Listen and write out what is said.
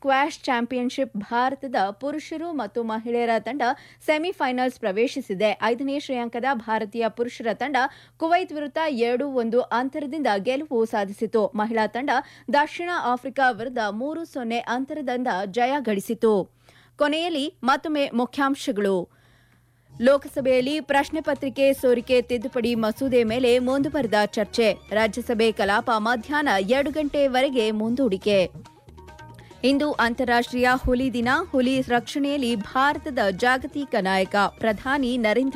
squash championship ಭಾರತದ ಪುರುಷರು ಮತ್ತು ಮಹಿಳೆಯರ ತಂಡ ಸೆಮಿಫೈನಲ್ಸ್ ಪ್ರವೇಶಿಸಿದೆ ಐದನೇ ಶ್ರೇಯಾಂಕದ ಭಾರತೀಯ ಪುರುಷರ ತಂಡ ಕುವೈತ್ ವಿರುದ್ಧ ಎರಡು ಒಂದು ಅಂತರದಿಂದ ಗೆಲುವು ಸಾಧಿಸಿತು ಮಹಿಳಾ ತಂಡ ದಕ್ಷಿಣ ಆಫ್ರಿಕಾ ವಿರುದ್ಧ ಮೂರು ಸೊನ್ನೆ ಅಂತರದಿಂದ ಜಯ ಗಳಿಸಿತು ಕೊನೆಯಲ್ಲಿ ಮತ್ತೊಮ್ಮೆ ಮುಖ್ಯಾಂಶಗಳು ಲೋಕಸಭೆಯಲ್ಲಿ ಪ್ರಶ್ನೆ ಪತ್ರಿಕೆ ಸೋರಿಕೆ ತಿದ್ದುಪಡಿ ಮಸೂದೆ ಮೇಲೆ ಮುಂದುವರೆದ ಚರ್ಚೆ ರಾಜ್ಯಸಭೆ ಕಲಾಪ ಮಧ್ಯಾಹ್ನ ಎರಡು ಗಂಟೆವರೆಗೆ ಮುಂದೂಡಿಕೆ ಇಂದು ಅಂತಾರಾಷ್ಟ್ರೀಯ ಹುಲಿ ದಿನ ಹುಲಿ ರಕ್ಷಣೆಯಲ್ಲಿ ಭಾರತದ ಜಾಗತಿಕ ನಾಯಕ ಪ್ರಧಾನಿ ನರೇಂದ್ರ